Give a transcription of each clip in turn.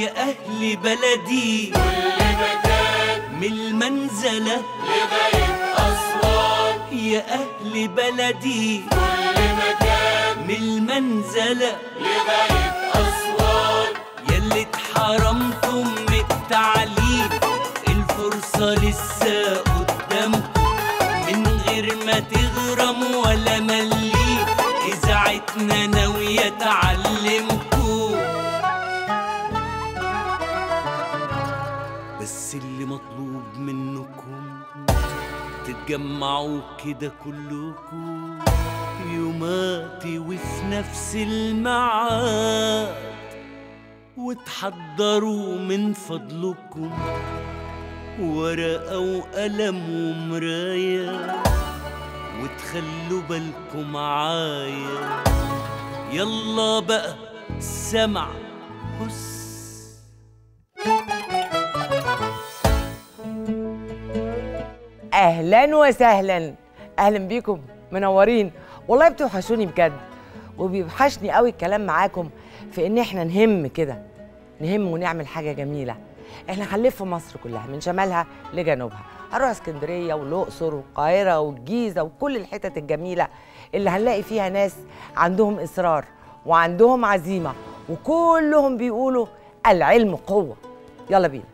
يا أهل بلدي كل مكان من المنزلة لغاية أسوان يا أهل بلدي كل مكان من المنزلة لغاية أسوان يلي اتحرمتم من التعليم الفرصة لسه قدامكم من غير ما تغرم ولا مليم إذاعتنا ناوية تعلمكم بس اللي مطلوب منكم تتجمعوا كده كلكم يوماتي وفي نفس الميعاد وتحضروا من فضلكم ورقة وقلم ومراية وتخلوا بالكم معايا يلا بقى سمع هس اهلا وسهلا اهلا بيكم منورين والله بتوحشوني بجد وبيوحشني قوي الكلام معاكم في ان احنا نهم كده نهم ونعمل حاجه جميله احنا هنلف مصر كلها من شمالها لجنوبها هنروح اسكندريه والاقصر والقاهره والجيزه وكل الحتت الجميله اللي هنلاقي فيها ناس عندهم اصرار وعندهم عزيمه وكلهم بيقولوا العلم قوه يلا بينا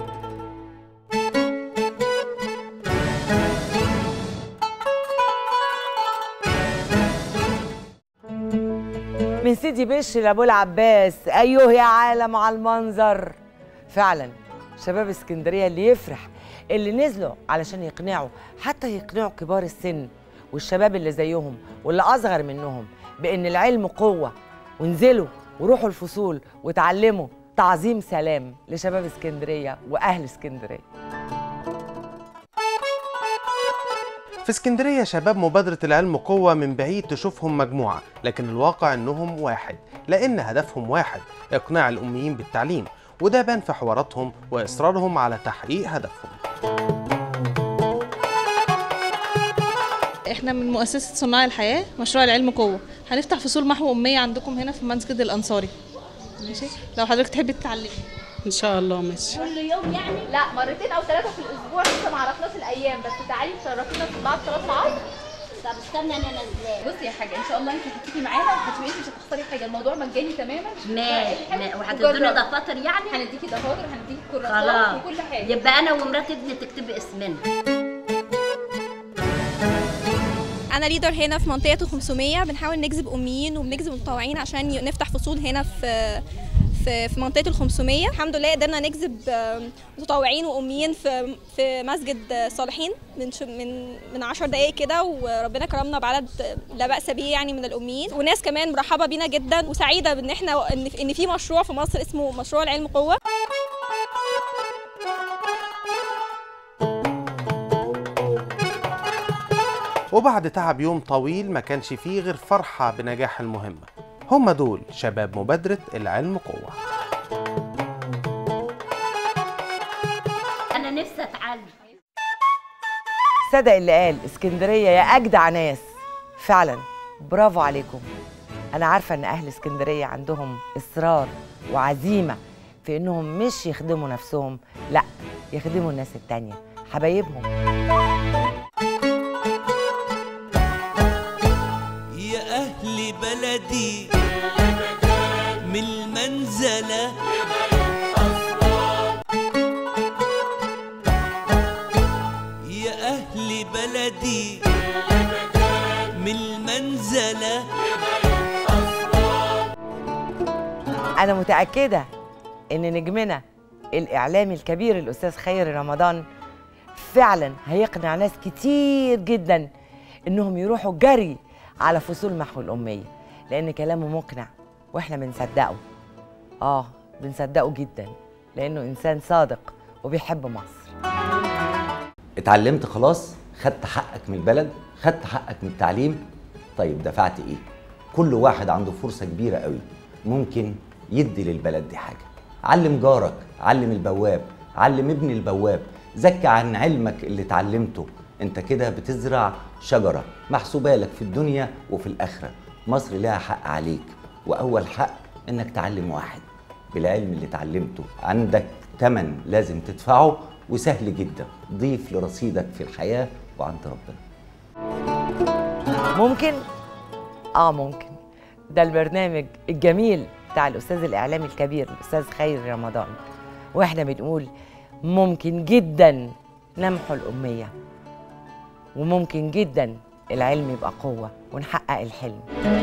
من سيدي بشر لابو العباس ايوه يا عالم على المنظر فعلا شباب اسكندريه اللي يفرح اللي نزلوا علشان يقنعوا حتى يقنعوا كبار السن والشباب اللي زيهم واللي اصغر منهم بان العلم قوه وانزلوا وروحوا الفصول وتعلموا تعظيم سلام لشباب اسكندريه واهل اسكندريه في اسكندرية شباب مبادرة العلم قوة من بعيد تشوفهم مجموعة لكن الواقع انهم واحد لان هدفهم واحد اقناع الاميين بالتعليم وده بان في حواراتهم واصرارهم على تحقيق هدفهم احنا من مؤسسة صناع الحياة مشروع العلم قوة هنفتح فصول محو أمية عندكم هنا في مسجد الأنصاري ماشي لو حضرتك تحبي تتعلمي ان شاء الله ماشي كل يوم يعني لا مرتين او ثلاثه في الاسبوع لسه ما عرفناش الايام بس تعالي تشرفينا في بعد صلاه العصر طب استنى انا نازلاه بصي يا حاجه ان شاء الله انت هتيجي معانا وهتبقي انت مش هتخسري حاجه الموضوع مجاني تماما ما ما- وهتدوني دفاتر يعني هنديكي دفاتر هنديكي كراسات خلاص وكل حاجه يبقى انا ومرات ابني تكتبي اسمنا انا ليدر هنا في منطقه ال 500 بنحاول نجذب اميين وبنجذب متطوعين عشان ي- نفتح فصول هنا في في في منطقه ال 500 الحمد لله قدرنا نجذب آم، متطوعين واميين في في مسجد الصالحين من ش- من من 10 دقائق كده وربنا كرمنا بعدد لا باس به يعني من الاميين وناس كمان مرحبه بينا جدا وسعيده بان احنا ان ان في مشروع في مصر اسمه مشروع العلم قوه وبعد تعب يوم طويل ما كانش فيه غير فرحة بنجاح المهمة هم دول شباب مبادرة العلم قوة انا نفسي اتعلم صدق اللي قال اسكندريه يا اجدع ناس فعلا برافو عليكم انا عارفه ان اهل اسكندريه عندهم اصرار وعزيمه في انهم مش يخدموا نفسهم لا يخدموا الناس التانية حبايبهم يا أهل بلدي من المنزلة يا أهل بلدي من المنزلة انا متاكده ان نجمنا الاعلامي الكبير الاستاذ خيري رمضان فعلا هيقنع ناس كتير جدا انهم يروحوا جري على فصول محو الاميه لان كلامه مقنع واحنا بنصدقه اه بنصدقه جدا لانه انسان صادق وبيحب مصر اتعلمت خلاص خدت حقك من البلد خدت حقك من التعليم طيب دفعت ايه كل واحد عنده فرصة كبيرة قوي ممكن يدي للبلد دي حاجة علم جارك علم البواب علم ابن البواب زكى عن علمك اللي اتعلمته انت كده بتزرع شجرة محسوبة لك في الدنيا وفي الآخرة مصر لها حق عليك وأول حق انك تعلم واحد بالعلم اللي اتعلمته عندك تمن لازم تدفعه وسهل جدا ضيف لرصيدك في الحياة وعند ربنا ممكن اه ممكن ده البرنامج الجميل بتاع الاستاذ الاعلامي الكبير الاستاذ خير رمضان واحنا بنقول ممكن جدا نمحو الاميه وممكن جدا العلم يبقى قوه ونحقق الحلم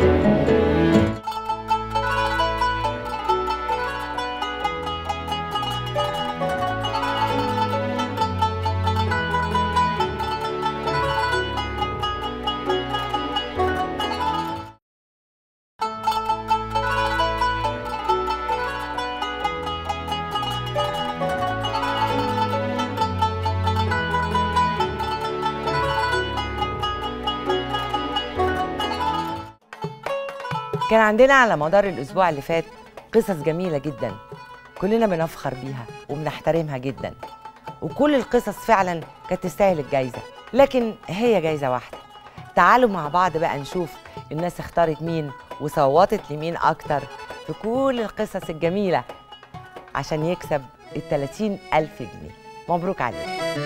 كان عندنا على مدار الأسبوع اللي فات قصص جميلة جدا كلنا بنفخر بيها وبنحترمها جدا وكل القصص فعلا كانت تستاهل الجايزة لكن هي جايزة واحدة تعالوا مع بعض بقى نشوف الناس اختارت مين وصوتت لمين أكتر في كل القصص الجميلة عشان يكسب ال 30 ألف جنيه مبروك عليك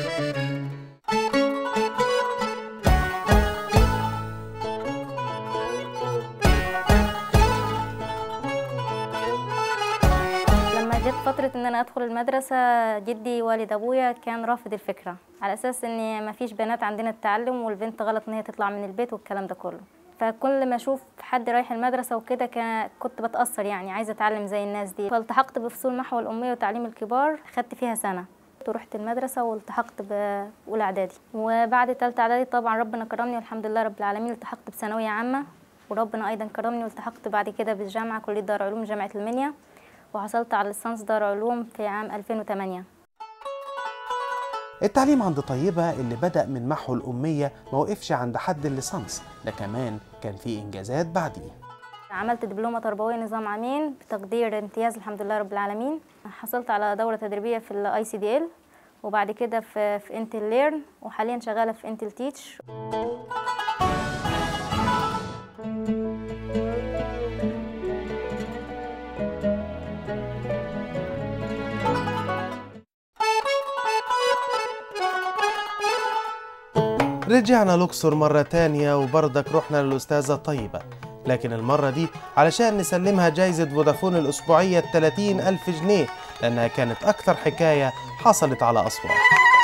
لما جت فترة ان انا ادخل المدرسة جدي والد ابويا كان رافض الفكرة على اساس ان مفيش بنات عندنا التعلم والبنت غلط ان هي تطلع من البيت والكلام ده كله فكل ما اشوف حد رايح المدرسة وكده كان- كنت بتأثر يعني عايزة اتعلم زي الناس دي فالتحقت بفصول محو الأمية وتعليم الكبار خدت فيها سنة ورحت المدرسة والتحقت بأولى إعدادي وبعد تالتة إعدادي طبعا ربنا كرمني والحمد لله رب العالمين التحقت بثانوية عامة وربنا أيضا كرمني والتحقت بعد كده بالجامعة كلية دار علوم جامعة المنيا وحصلت على ليسانس دار علوم في عام 2008 التعليم عند طيبة اللي بدأ من محو الأمية ما وقفش عند حد الليسانس ده كمان كان في إنجازات بعديه عملت دبلومة تربوية نظام عامين بتقدير امتياز الحمد لله رب العالمين حصلت على دورة تدريبية في الاي سي دي ال وبعد كده في في انتل ليرن وحاليا شغالة في انتل تيتش رجعنا الأقصر مرة تانية وبرضك رحنا للأستاذة طيبة لكن المرة دي علشان نسلمها جايزة فودافون الأسبوعية 30 ألف جنيه لأنها كانت أكثر حكاية حصلت على أسوان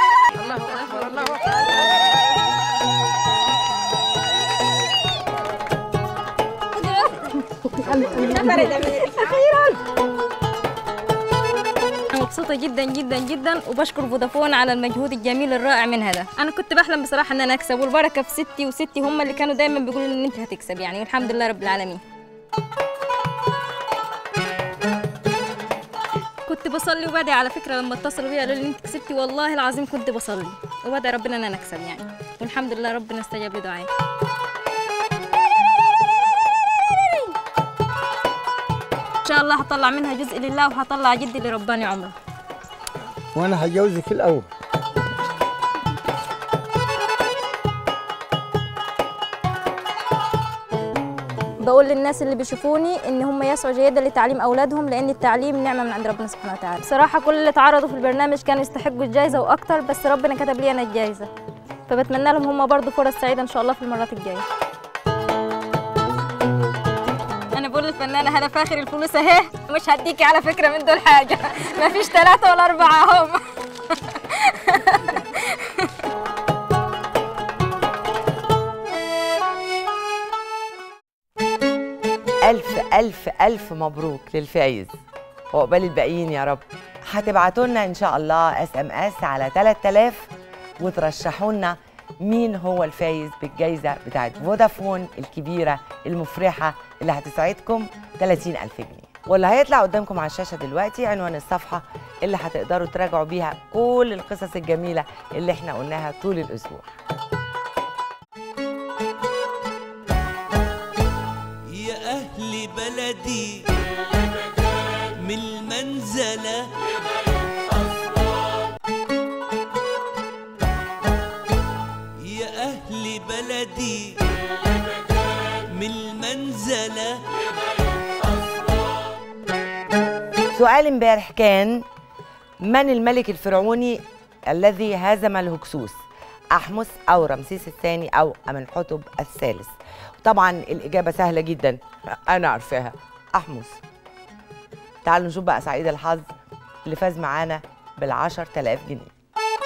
أنا مبسوطة جدا جدا جدا وبشكر فودافون على المجهود الجميل الرائع من هذا أنا كنت بحلم بصراحة إن أنا أكسب والبركة في ستي وستي هم اللي كانوا دايما بيقولوا لي إن أنت هتكسب يعني والحمد لله رب العالمين كنت بصلي وبدعي على فكرة لما اتصلوا بيا قالوا لي أنت كسبتي والله العظيم كنت بصلي وبدعي ربنا إن أنا أكسب يعني والحمد لله ربنا استجاب لدعائي إن شاء الله هطلع منها جزء لله وهطلع جدي اللي رباني عمره وانا هتجوزك الاول بقول للناس اللي بيشوفوني ان هم يسعوا جيدا لتعليم اولادهم لان التعليم نعمه من عند ربنا سبحانه وتعالى بصراحه كل اللي اتعرضوا في البرنامج كانوا يستحقوا الجائزه واكتر بس ربنا كتب لي انا الجائزه فبتمنى لهم هم برضو فرص سعيده ان شاء الله في المرات الجايه انا بقول للفنانه هلا فاخر الفلوس اهي مش هديكي على فكره من دول حاجه مفيش ثلاثه ولا اربعه هم ألف ألف ألف مبروك للفايز وعقبال الباقيين يا رب هتبعتوا لنا إن شاء الله اس ام اس على 3000 وترشحوا لنا مين هو الفايز بالجائزة بتاعت فودافون الكبيرة المفرحة اللي هتسعدكم 30000 جنيه واللي هيطلع قدامكم على الشاشة دلوقتي عنوان الصفحة اللي هتقدروا تراجعوا بيها كل القصص الجميلة اللي احنا قلناها طول الأسبوع يا أهل بلدي من المنزلة يا أهل بلدي من المنزلة سؤال امبارح كان من الملك الفرعوني الذي هزم الهكسوس أحمس أو رمسيس الثاني أو أمنحتب الثالث طبعا الإجابة سهلة جدا أنا عارفاها أحمس تعالوا نشوف بقى سعيد الحظ اللي فاز معانا بالعشر تلاف جنيه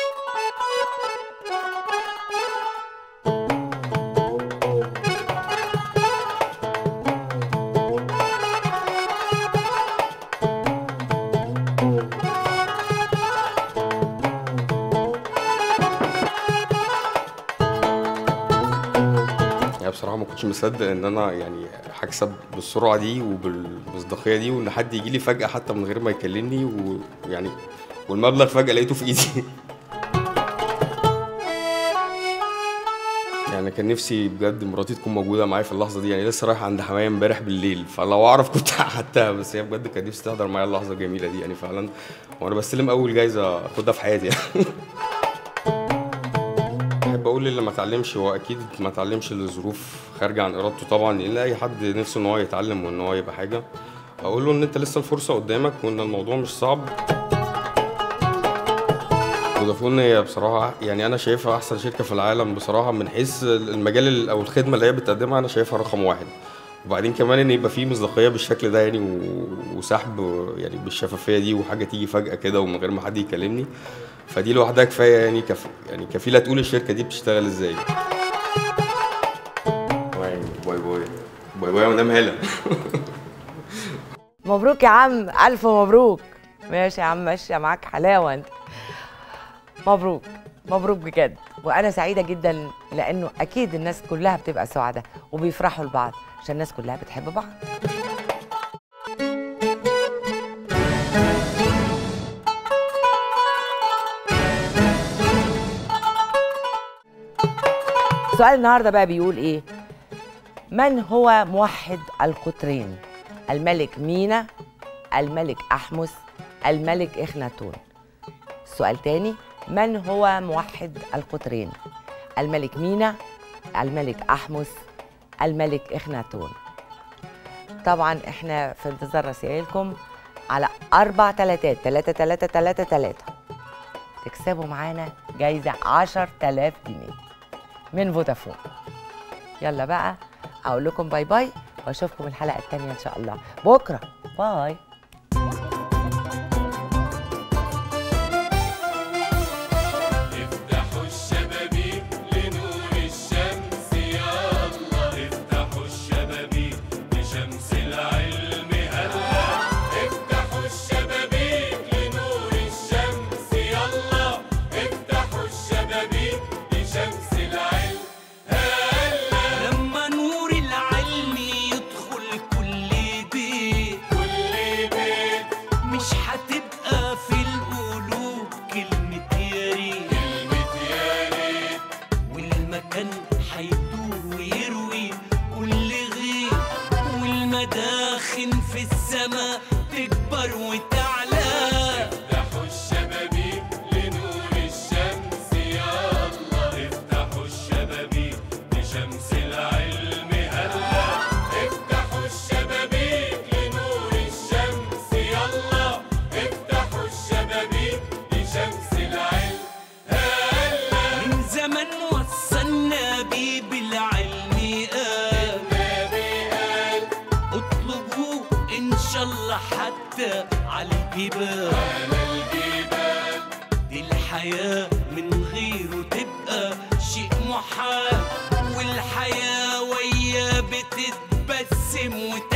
يعني بصراحة ما كنتش مصدق إن أنا يعني هكسب بالسرعة دي وبالمصداقية دي وإن حد يجي لي فجأة حتى من غير ما يكلمني ويعني والمبلغ فجأة لقيته في إيدي يعني كان نفسي بجد مراتي تكون موجودة معايا في اللحظة دي يعني لسه رايح عند حماية امبارح بالليل فلو أعرف كنت أخدتها بس هي بجد كان نفسي تحضر معايا اللحظة الجميلة دي يعني فعلا وأنا بستلم أول جايزة أخدها في حياتي يعني بحب اقول اللي ما اتعلمش هو اكيد ما اتعلمش لظروف خارجه عن ارادته طبعا لان اي حد نفسه ان هو يتعلم وان هو يبقى حاجه اقول له ان انت لسه الفرصه قدامك وان الموضوع مش صعب فودافون هي بصراحه يعني انا شايفها احسن شركه في العالم بصراحه من حيث المجال ال- او الخدمه اللي هي بتقدمها انا شايفها رقم واحد وبعدين كمان ان يبقى فيه مصداقيه بالشكل ده يعني و- وسحب يعني بالشفافيه دي وحاجه تيجي فجاه كده ومن غير ما حد يكلمني فدي لوحدها كفايه يعني كف يعني كفيله تقول الشركه دي بتشتغل ازاي باي باي باي باي باي يا مدام هاله مبروك يا عم ألف مبروك ماشي يا عم ماشية معاك حلاوة أنت مبروك مبروك بجد وأنا سعيدة جدا لأنه أكيد الناس كلها بتبقى سعداء وبيفرحوا لبعض عشان الناس كلها بتحب بعض سؤال النهارده بقى بيقول ايه من هو موحد القطرين الملك مينا الملك احمس الملك اخناتون السؤال تاني من هو موحد القطرين الملك مينا الملك احمس الملك اخناتون طبعا احنا في انتظار رسائلكم على اربع تلاتات تلاتة تلاتة تلاتة تلاتة تكسبوا معانا جايزة عشر تلاف جنيه من فودافون يلا بقى اقول لكم باي باي واشوفكم الحلقه التانيه ان شاء الله بكره باي افتحوا الشبابيك لنور الشمس يا الله افتحوا الشبابيك لشمس العلم هلا افتحوا الشبابيك لنور الشمس يا الله افتحوا الشبابيك لشمس العلم هلا لما نور العلم يدخل كل بيت كل بيت مش هتبقى في القلوب كلمة يا ريت كلمة يا ريت والمكان هيدور ويروي كل غير والمداخن في السماء تكبر وتعلى افتحوا الشبابيك لنور الشمس يا الله افتحوا الشبابيك لشمس العلم هلا افتحوا الشبابيك لنور الشمس يا الله افتحوا الشبابيك لشمس العلم هلا من زمان وصلنا بيه بالعلم قال النبي قال اطلبوه ان شاء الله حتى على الجبال على الجبال دي الحياة من غيره تبقى شيء محال والحياة وياه بتتبسم وت